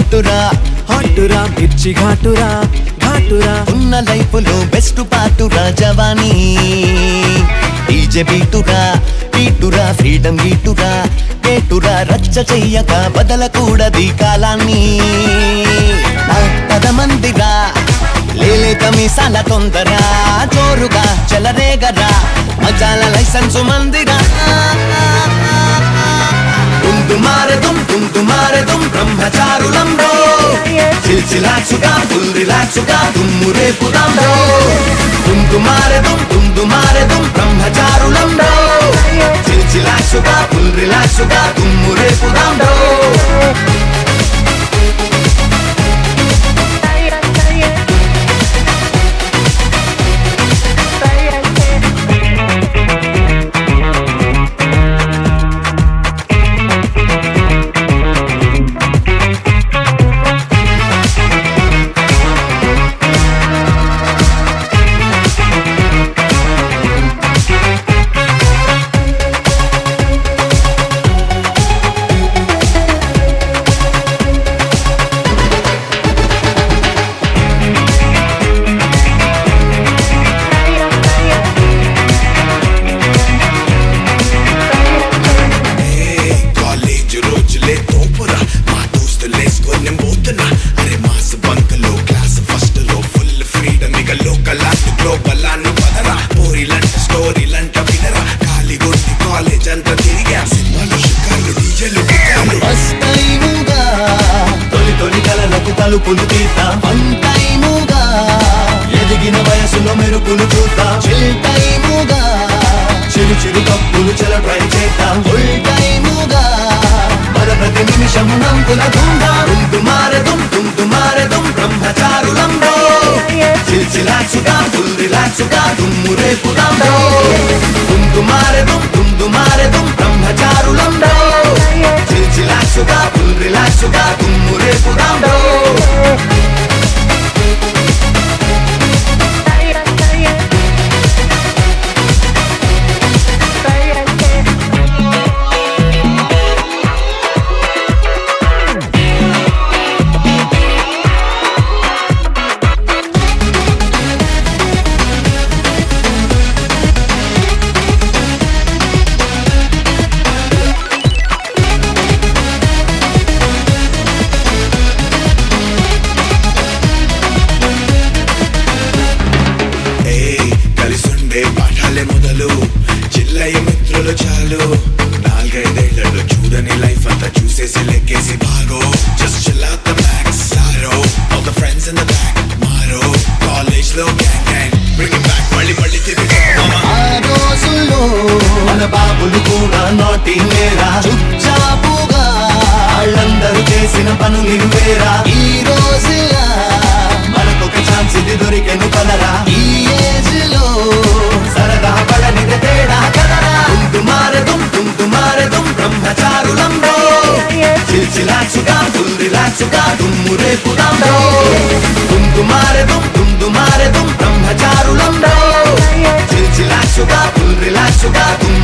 హాటురా హాటురా మిర్చి ఘాటురా ఘాటురా ఉన్న లైఫ్ లో బెస్ట్ పాటురా జవానీ డీజే బీటురా బీటురా ఫ్రీడమ్ గీటురా కేటురా రచ్చ చెయ్యక బదలకూడది కాలాన్ని నా పదమందిరా లేలేత మీసాల తొందర జోరుగా చెలరేగరా మజాల లైసెన్సు మందిరా తుందుమారెదుం తుందుమారెదుం బ్రహ్మచారులం రో చిల్చిలాచుగా ఫుల్ రిలాక్సుగా దుమ్ము రేపుదాం రో తుందుమారెదుం తుందుమారెదుం బ్రహ్మచారులం రో చిల్చిలాచుగా ఫుల్ రిలాక్సుగా దుమ్ము రేపుదాం రో కాలేజ్ రోజులే తోపురా మా దోస్తులేసుకొని పోతున్నా అరే మాస్ బంకులో క్లాస్ ఫస్ట్ లో ఫుల్ ఫ్రీడమ్ ఇక లోకల్ అన్ని గ్లోబల్ అన్ని పదరా పోరిలంట స్టోరీలంట వినరా ఖాళీగొట్టి కాలేజ్ అంతా తిరిగా సినిమాలు షికార్లు డీజేలు గిటార్లు ఫస్ట్ టైముగా తొలి తొలి కలలకు తలుపులు తీద్దాం వన్ టైముగా ఎదిగిన వయసులో మెరుపులు చూద్దాం చిల్ టైముగా చిరు చిరు కప్పులు చెల ట్రై చేద్దాం ఫుల్ టైముగా మన ప్రతి నిమిషం నంపుల దుందాం తుందు మారదుం తుందు మారదుం బ్రహ్మచారులం రో చిల్చిలాచుగా ఫుల్ రిలాక్సుగా దుమ్ము రేపుదాం రో తుందు మారదుం తుందు మారదుం బ్రహ్మచారులం రో చిల్చిలాచుగా ఫుల్ రిలాక్సుగా దుమ్ము రేపుదాం రో ఏయ్ కలిసుండే పాఠాలే మొదలు చిల్లయ్య మిత్రులు చాలు నాలుగైదేళ్లలో చూడని లైఫ్ అంతా చూసేసి లెక్కేసి బాగో just chill out the max సారో all the friends in the back మారో కాలేజ్ లో gang gang bring it back మళ్ళీ మళ్ళీ తిరిగి మామా ఆ రోజుల్లో మన బాబులు కూడా నోటి నేరా చుచ్చాపుగా వాళ్ళందరూ చేసిన పనులు వేరా ఈ రోజులా మనకొక ఛాన్స్ ఇది దొరికెను కలరా ఈ ఏజ్ లో సరదా పడనిది తేడా కదరా తుందు మారదుం తుందు మారదుం బ్రహ్మచారులం రో చిల్చిలాచుగా ఫుల్ రిలాక్సుగా దుమ్ము రేపుదాం రో తుందు మారదుం తుందు మారదుం బ్రహ్మచారులం రో చిల్చిలాచుగా ఫుల్ రిలాక్సుగా దుమ్ము